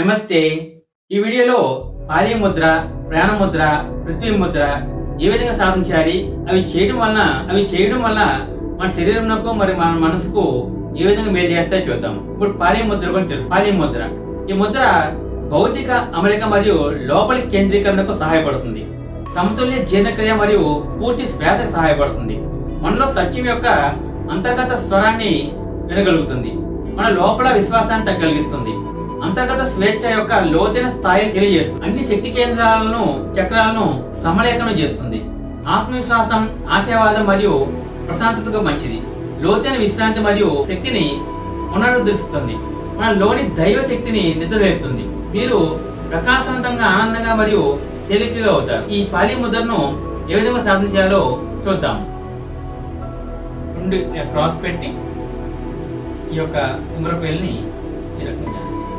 నమస్తే ఈ వీడియోలో ఆలయ ముద్ర ప్రాణ ముద్ర పృథ్వీ ముద్ర ఏ విధంగా సాధించాలి అవి చేయడం వలన అవి చేయడం వల్ల మన శరీరంకు మరి మన మనసుకు ఏ విధంగా మేలు చేస్తాయో చూద్దాం ఇప్పుడు పాలయ ముద్ర గురించి తెలుసు పాలయ ముద్ర ఈ ముద్ర భౌతిక అమరిక మరియు లోపలి కేంద్రీకరణకు సహాయపడుతుంది సమతుల్య జీర్ణక్రియ మరియు పూర్తి శ్వాసకు సహాయపడుతుంది మనలో సత్యం యొక్క అంతర్గత స్వరాన్ని వినగలుగుతుంది మన లోపల విశ్వాసాన్ని తగ్గలిగిస్తుంది అంతర్గత స్వేచ్ఛ యొక్క లోతైన స్థాయిని తెలియజేస్తుంది అన్ని శక్తి కేంద్రాలను చక్రాలను సమలేఖనం చేస్తుంది ఆత్మవిశ్వాసం ఆశావాదం మరియు ప్రశాంతతకు మంచిది లోతైన విశ్రాంతి మరియు శక్తిని పునరుద్ధరిస్తుంది మన లోని దైవ శక్తిని నిద్రలేపుతుంది మీరు ప్రకాశవంతంగా ఆనందంగా మరియు తేలికగా అవుతారు ఈ పాలి ముద్రను ఏ విధంగా సాధించాలో చూద్దాం రెండు క్రాస్ పెట్టి ఈ యొక్క ఉంగరపేలిని ఈ రకంగా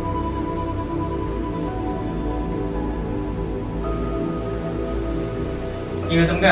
ఈ విధంగా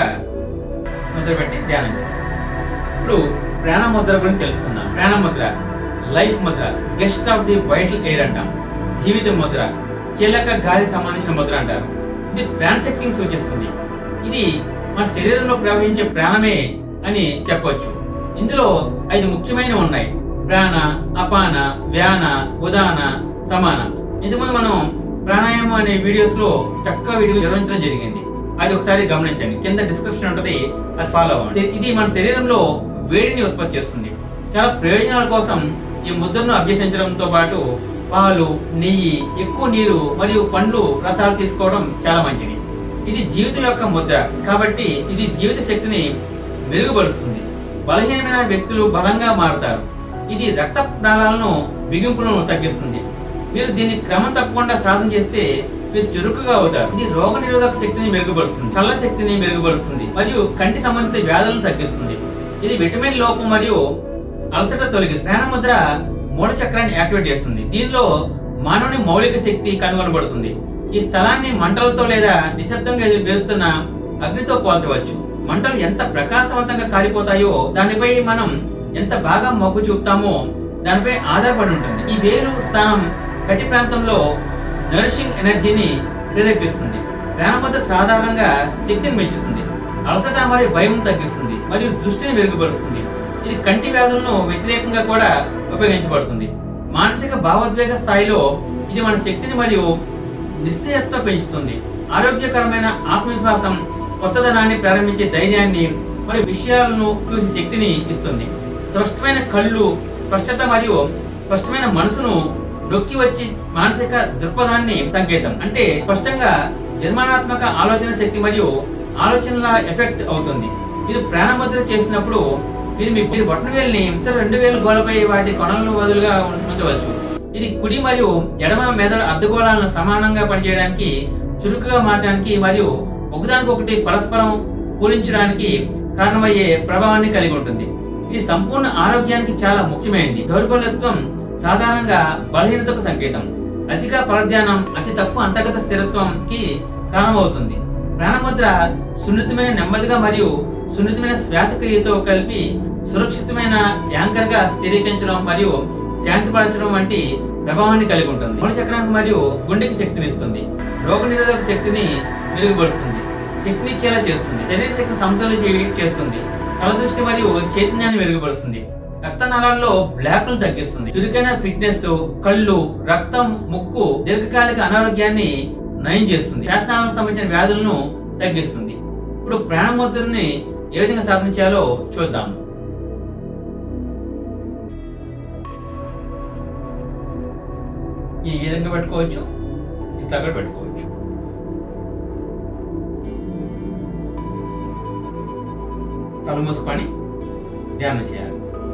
ముద్ర పెట్టి ధ్యానించాలి ఇప్పుడు ప్రాణ ముద్ర గురించి తెలుసుకుందాం ప్రాణ Mudra life Mudra guest of the vital air అంటాం జీవిత ముద్ర కీలక గాలి సంబంధించిన ముద్ర అంటారు ఇది ప్రాణశక్తిని సూచిస్తుంది ఇది మన శరీరంలో ప్రవహించే ప్రాణమే అని చెప్పవచ్చు ఇందులో ఐదు ముఖ్యమైన ఉన్నాయి ప్రాణ అపాన వ్యాన ఉదాన సమాన ఇంతకుముందు మనం ప్రాణాయామం అనే వీడియోస్ లో చక్కగా వీడియో నిర్వహించడం జరిగింది అది ఒకసారి గమనించండి కింద డిస్క్రిప్షన్ ఉంటది అది ఫాలో అవ్వండి ఇది మన శరీరంలో వేడిని ఉత్పత్తి చేస్తుంది చాలా ప్రయోజనాల కోసం ఈ ముద్రను అభ్యసించడంతో పాటు పాలు నెయ్యి ఎక్కువ నీరు మరియు పండ్లు రసాలు తీసుకోవడం చాలా మంచిది ఇది జీవితం యొక్క ముద్ర కాబట్టి ఇది జీవిత శక్తిని మెరుగుపరుస్తుంది బలహీనమైన వ్యక్తులు బలంగా మారుతారు ఇది రక్త ప్రాణాలను బిగింపులను తగ్గిస్తుంది మీరు దీన్ని క్రమం తప్పకుండా సాధన చేస్తే మీరు చురుకుగా అవుతారు ఇది రోగ నిరోధక శక్తిని మెరుగుపరుస్తుంది కళ్ళ శక్తిని మెరుగుపరుస్తుంది మరియు కంటి సంబంధిత వ్యాధులను తగ్గిస్తుంది ఇది విటమిన్ లోపం మరియు అలసట తొలగిస్తుంది ప్రాణముద్ర మూల చక్రాన్ని యాక్టివేట్ చేస్తుంది దీనిలో మానవుని మౌలిక శక్తి కనుగొనబడుతుంది ఈ స్థలాన్ని మంటలతో లేదా నిశ్శబ్దంగా ఎదురు వేస్తున్న అగ్నితో పోల్చవచ్చు మంటలు ఎంత ప్రకాశవంతంగా కాలిపోతాయో దానిపై మనం ఎంత బాగా మొగ్గు చూపుతామో దానిపై ఆధారపడి ఉంటుంది ఈ వేరు స్థానం గట్టి ప్రాంతంలో నరిషింగ్ ఎనర్జీని ప్రేరేపిస్తుంది ప్రాణముద్ర సాధారణంగా శక్తిని పెంచుతుంది అలసట మరియు భయం తగ్గిస్తుంది మరియు దృష్టిని మెరుగుపరుస్తుంది ఇది కంటి వ్యాధులను వ్యతిరేకంగా కూడా ఉపయోగించబడుతుంది మానసిక భావోద్వేగ స్థాయిలో ఇది మన శక్తిని మరియు నిశ్చయత్వం పెంచుతుంది ఆరోగ్యకరమైన ఆత్మవిశ్వాసం కొత్తదనాన్ని ప్రారంభించే ధైర్యాన్ని మరియు విషయాలను చూసి శక్తిని ఇస్తుంది స్పష్టమైన కళ్ళు స్పష్టత మరియు స్పష్టమైన మనసును నొక్కి వచ్చి మానసిక దృక్పథాన్ని సంకేతం అంటే స్పష్టంగా నిర్మాణాత్మక ఆలోచన శక్తి మరియు ఆలోచనల ఎఫెక్ట్ అవుతుంది మీరు ప్రాణముద్ర చేసినప్పుడు మీరు మీ మీరు బొట్టన వేలిని ఇతర రెండు వేలు గోడపై వాటి కొనలను వదులుగా ఉంచవచ్చు ఇది కుడి మరియు ఎడమ మెదడు అర్ధగోళాలను సమానంగా పనిచేయడానికి చురుకుగా మార్చడానికి మరియు ఒకదానికొకటి పరస్పరం పూరించడానికి కారణమయ్యే ప్రభావాన్ని కలిగి ఉంటుంది ఇది సంపూర్ణ ఆరోగ్యానికి చాలా ముఖ్యమైనది దౌర్బల్యత్వం సాధారణంగా బలహీనతకు సంకేతం అధిక పరధ్యానం అతి తక్కువ అంతర్గత స్థిరత్వంకి కారణమవుతుంది ప్రాణముద్ర సున్నితమైన నెమ్మదిగా మరియు సున్నితమైన శ్వాసక్రియతో కలిపి సురక్షితమైన యాంకర్ గా స్థిరీకరించడం మరియు శాంతిపరచడం వంటి ప్రభావాన్ని కలిగి ఉంటుంది మూల చక్రానికి మరియు గుండెకి శక్తినిస్తుంది రోగ నిరోధక శక్తిని మెరుగుపరుస్తుంది శక్తిని ఇచ్చేలా చేస్తుంది శరీర శక్తిని సమతుల్యం చేస్తుంది కలదృష్టి మరియు చైతన్యాన్ని మెరుగుపరుస్తుంది రక్తనాళాల్లో బ్లాక్లు తగ్గిస్తుంది చురుకైన ఫిట్నెస్ కళ్ళు రక్తం ముక్కు దీర్ఘకాలిక అనారోగ్యాన్ని నయం చేస్తుంది శాస్త్రాలకు సంబంధించిన వ్యాధులను తగ్గిస్తుంది ఇప్పుడు ప్రాణముద్రని ఏ విధంగా సాధించాలో చూద్దాం ఈ విధంగా పెట్టుకోవచ్చు ఇట్లా కూడా పెట్టుకోవచ్చు కళ్ళు మూసుకొని ధ్యానం చేయాలి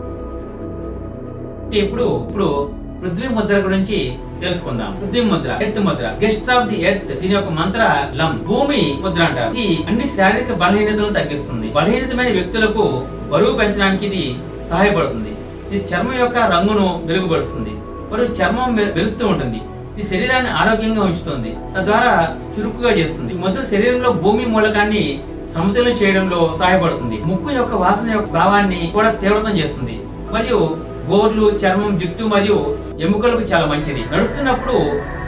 ఇప్పుడు ఇప్పుడు పృథ్వీ ముద్ర గురించి తెలుసుకుందాం పృథ్వీ ముద్ర ఎర్త్ ముద్ర గెస్ట్ ఆఫ్ ది ఎర్త్ దీని యొక్క మంత్ర లం భూమి ముద్ర అంటారు ఇది అన్ని శారీరక బలహీనతలను తగ్గిస్తుంది బలహీనతమైన వ్యక్తులకు బరువు పెంచడానికి ఇది సహాయపడుతుంది ఇది చర్మం యొక్క రంగును మెరుగుపరుస్తుంది మరియు చర్మం మెరుస్తూ ఉంటుంది ఇది శరీరాన్ని ఆరోగ్యంగా ఉంచుతుంది తద్వారా చురుకుగా చేస్తుంది ఈ ముద్ర శరీరంలో భూమి మూలకాన్ని సమతుల్యం చేయడంలో సహాయపడుతుంది ముక్కు యొక్క వాసన యొక్క భావాన్ని కూడా తీవ్రతం చేస్తుంది మరియు గోర్లు చర్మం జుట్టు మరియు ఎముకలకు చాలా మంచిది నడుస్తున్నప్పుడు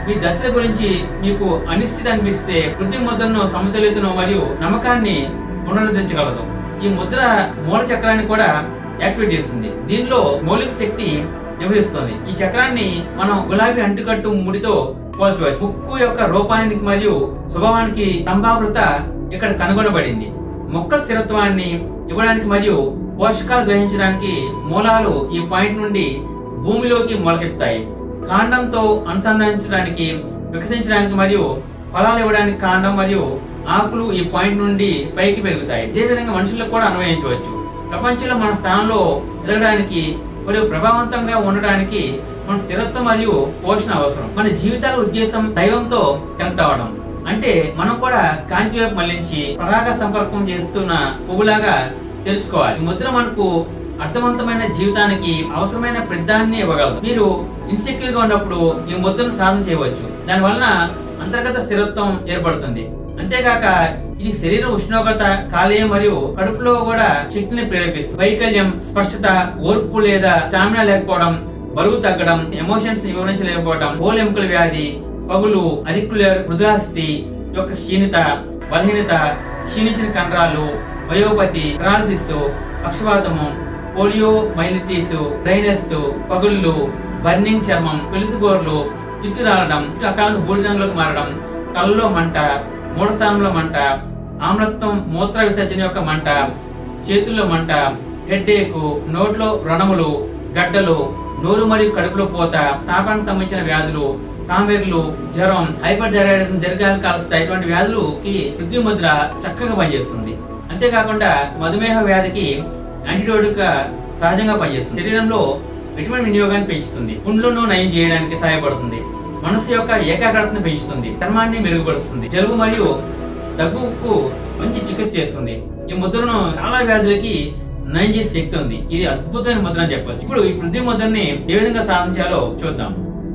మీ దశల గురించి మీకు అనిశ్చిత అనిపిస్తే వృద్ధి ముద్రను సమతుల్యతను మరియు నమ్మకాన్ని పునరుద్ధరించగలదు ఈ ముద్ర మూల చక్రాన్ని కూడా యాక్టివేట్ చేస్తుంది దీనిలో మౌలిక శక్తి నివసిస్తుంది ఈ చక్రాన్ని మనం గులాబీ అంటుకట్టు ముడితో పోల్చవచ్చు ముక్కు యొక్క రూపానికి మరియు స్వభావానికి సంభావృత ఇక్కడ కనుగొనబడింది మొక్కల స్థిరత్వాన్ని ఇవ్వడానికి మరియు పోషకాలు గ్రహించడానికి మూలాలు ఈ పాయింట్ నుండి భూమిలోకి మొలకెత్తాయి కాండంతో అనుసంధానించడానికి వికసించడానికి మరియు ఫలాలు ఇవ్వడానికి కాండం మరియు ఆకులు ఈ పాయింట్ నుండి పైకి పెరుగుతాయి ఇదే విధంగా మనుషులకు కూడా అన్వయించవచ్చు ప్రపంచంలో మన స్థానంలో ఎదగడానికి మరియు ప్రభావవంతంగా ఉండడానికి మన స్థిరత్వం మరియు పోషణ అవసరం మన జీవితాల ఉద్దేశం దైవంతో కనెక్ట్ అవ్వడం అంటే మనం కూడా కాంతి వైపు మళ్లించి పరాగ సంపర్కం చేస్తున్న పువ్వులాగా తెలుసుకోవాలి ఈ ముద్ర మనకు అర్థవంతమైన జీవితానికి అవసరమైన ప్రతిదాన్ని ఇవ్వగలదు మీరు ఇన్సెక్యూర్ గా ఉన్నప్పుడు ఈ ముద్రను సాధన చేయవచ్చు దాని వలన అంతర్గత స్థిరత్వం ఏర్పడుతుంది అంతేకాక ఇది శరీర ఉష్ణోగ్రత కాలేయం మరియు కడుపులో కూడా శక్తిని ప్రేరేపిస్తుంది వైకల్యం స్పష్టత ఓర్పు లేదా స్టామినా లేకపోవడం బరువు తగ్గడం ఎమోషన్స్ వివరించలేకపోవడం ఓల్ ఎముకల వ్యాధి పగులు అరిక్యులర్ మృదులాస్థితి యొక్క క్షీణత బలహీనత క్షీణించిన కండరాలు వయోపతి పెరాలసిస్ పక్షవాతము పోలియో మైలిటీస్ డ్రైనెస్ పగుళ్ళు బర్నింగ్ చర్మం పెలుసుగోర్లు జుట్టు రాలడం జుట్టు అకాలంగా బూడిద రంగులోకి మారడం కళ్ళలో మంట మూఢ స్థానంలో మంట ఆమ్లత్వం మూత్ర విసర్జన యొక్క మంట చేతుల్లో మంట హెడ్ఏక్ నోట్లో రణములు గడ్డలు నోరు మరియు కడుపులో పోత తాపానికి సంబంధించిన వ్యాధులు కామెర్లు జ్వరం హైపర్ థైరాయిడిజం దీర్ఘకాల ఇటువంటి వ్యాధులకి పృథ్వీ ముద్ర చక్కగా పనిచేస్తుంది అంతేకాకుండా మధుమేహ వ్యాధికి యాంటీడోట్ గా సహజంగా పనిచేస్తుంది శరీరంలో విటమిన్ వినియోగాన్ని పెంచుతుంది పుండ్లను నయం చేయడానికి సహాయపడుతుంది మనసు యొక్క ఏకాగ్రతను పెంచుతుంది చర్మాన్ని మెరుగుపరుస్తుంది జలుబు మరియు దగ్గుకు మంచి చికిత్స చేస్తుంది ఈ ముద్రను చాలా వ్యాధులకి నయం చేసే శక్తి ఉంది ఇది అద్భుతమైన ముద్ర అని చెప్పొచ్చు ఇప్పుడు ఈ పృథ్వీ ముద్రని ఏ విధంగా సాధించాలో చూద్దాం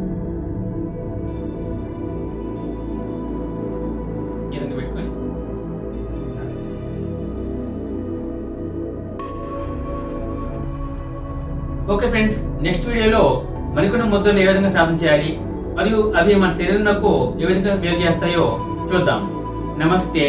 ఈ విధంగా పెట్టుకొని ఓకే ఫ్రెండ్స్ నెక్స్ట్ వీడియోలో మరికొన్ని ముద్రలు ఏ విధంగా సాధించాలి మరియు అవి మన శరీరంకు ఏ విధంగా మేలు చేస్తాయో చూద్దాం నమస్తే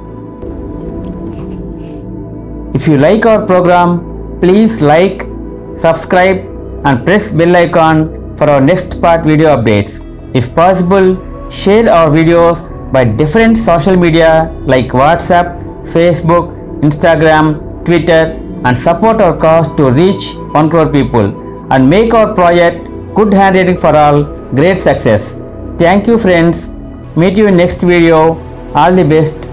If you like our program, please like, subscribe and press bell icon for our next part video updates. If possible, share our videos by different social media like WhatsApp, Facebook, Instagram, Twitter and support our cause to reach 1 crore people and make our project good handwriting for all great success. Thank you friends. Meet you in next video. All the best.